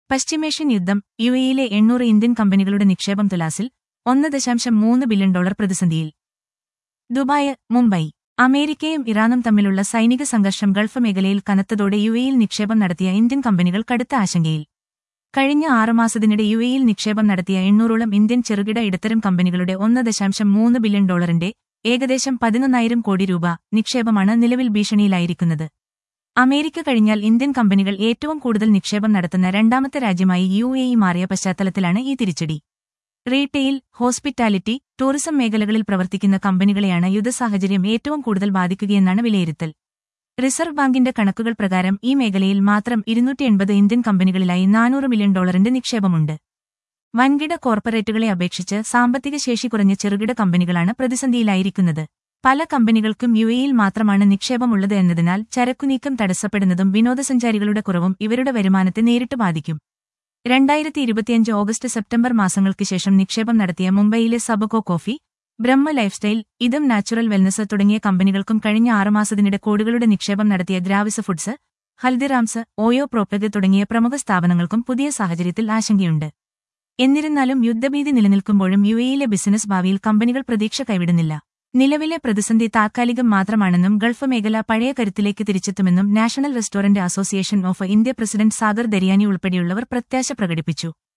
പശ്ചിമേഷ്യൻ യുദ്ധം യു എയിലെ എണ്ണൂറ് ഇന്ത്യൻ കമ്പനികളുടെ നിക്ഷേപം തുലാസിൽ ഒന്ന് ദശാംശം മൂന്ന് ബില്യൺ ഡോളർ പ്രതിസന്ധിയിൽ ദുബായ് മുംബൈ അമേരിക്കയും ഇറാനും തമ്മിലുള്ള സൈനിക സംഘർഷം ഗൾഫ് മേഖലയിൽ കനത്തതോടെ യു എയിൽ നിക്ഷേപം നടത്തിയ ഇന്ത്യൻ കമ്പനികൾ കടുത്ത ആശങ്കയിൽ കഴിഞ്ഞ ആറുമാസത്തിനിടെ യു എയിൽ നിക്ഷേപം നടത്തിയ എണ്ണൂറോളം ഇന്ത്യൻ ചെറുകിട ഇടത്തരം കമ്പനികളുടെ ഒന്ന് ദശാംശം മൂന്ന് ബില്യൺ ഡോളറിന്റെ ഏകദേശം പതിനൊന്നായിരം കോടി രൂപ നിക്ഷേപമാണ് നിലവിൽ ഭീഷണിയിലായിരിക്കുന്നത് അമേരിക്ക കഴിഞ്ഞാൽ ഇന്ത്യൻ കമ്പനികൾ ഏറ്റവും കൂടുതൽ നിക്ഷേപം നടത്തുന്ന രണ്ടാമത്തെ രാജ്യമായി യു എ ഇ മാറിയ പശ്ചാത്തലത്തിലാണ് ഈ തിരിച്ചടി റീറ്റെയിൽ ഹോസ്പിറ്റാലിറ്റി ടൂറിസം മേഖലകളിൽ പ്രവർത്തിക്കുന്ന കമ്പനികളെയാണ് യുദ്ധസാഹചര്യം ഏറ്റവും കൂടുതൽ ബാധിക്കുകയെന്നാണ് വിലയിരുത്തൽ റിസർവ് ബാങ്കിന്റെ കണക്കുകൾ പ്രകാരം ഈ മേഖലയിൽ മാത്രം ഇരുന്നൂറ്റി എൺപത് ഇന്ത്യൻ കമ്പനികളിലായി നാനൂറ് മില്യൺ ഡോളറിന്റെ നിക്ഷേപമുണ്ട് വൻകിട കോർപ്പറേറ്റുകളെ അപേക്ഷിച്ച് സാമ്പത്തിക ശേഷി കുറഞ്ഞ ചെറുകിട കമ്പനികളാണ് പ്രതിസന്ധിയിലായിരിക്കുന്നത് പല കമ്പനികൾക്കും യു എയിൽ മാത്രമാണ് നിക്ഷേപമുള്ളത് എന്നതിനാൽ ചരക്കുനീക്കം തടസ്സപ്പെടുന്നതും വിനോദസഞ്ചാരികളുടെ കുറവും ഇവരുടെ വരുമാനത്തെ നേരിട്ട് ബാധിക്കും രണ്ടായിരത്തി ഇരുപത്തിയഞ്ച് ഓഗസ്റ്റ് സെപ്റ്റംബർ മാസങ്ങൾക്ക് ശേഷം നിക്ഷേപം നടത്തിയ മുംബൈയിലെ സബകോ കോഫി ബ്രഹ്മ ലൈഫ്സ്റ്റൈൽ ഇതം നാച്ചുറൽ വെൽനസ് തുടങ്ങിയ കമ്പനികൾക്കും കഴിഞ്ഞ ആറുമാസത്തിനിടെ കോടികളുടെ നിക്ഷേപം നടത്തിയ ദ്രാവിസ ഫുഡ്സ് ഹൽദിറാംസ് ഓയോ പ്രോപ്പഗ് തുടങ്ങിയ പ്രമുഖ സ്ഥാപനങ്ങൾക്കും പുതിയ സാഹചര്യത്തിൽ ആശങ്കയുണ്ട് എന്നിരുന്നാലും യുദ്ധഭീതി നിലനിൽക്കുമ്പോഴും യു എയിലെ ബിസിനസ് ഭാവിയിൽ കമ്പനികൾ പ്രതീക്ഷ കൈവിടുന്നില്ല നിലവിലെ പ്രതിസന്ധി താത്കാലികം മാത്രമാണെന്നും ഗൾഫ് മേഖല പഴയ കരുത്തിലേക്ക് തിരിച്ചെത്തുമെന്നും national restaurant association of India president Sagar Dariyani ഉൾപ്പെടെയുള്ളവർ പ്രത്യാശ പ്രകടിപ്പിച്ചു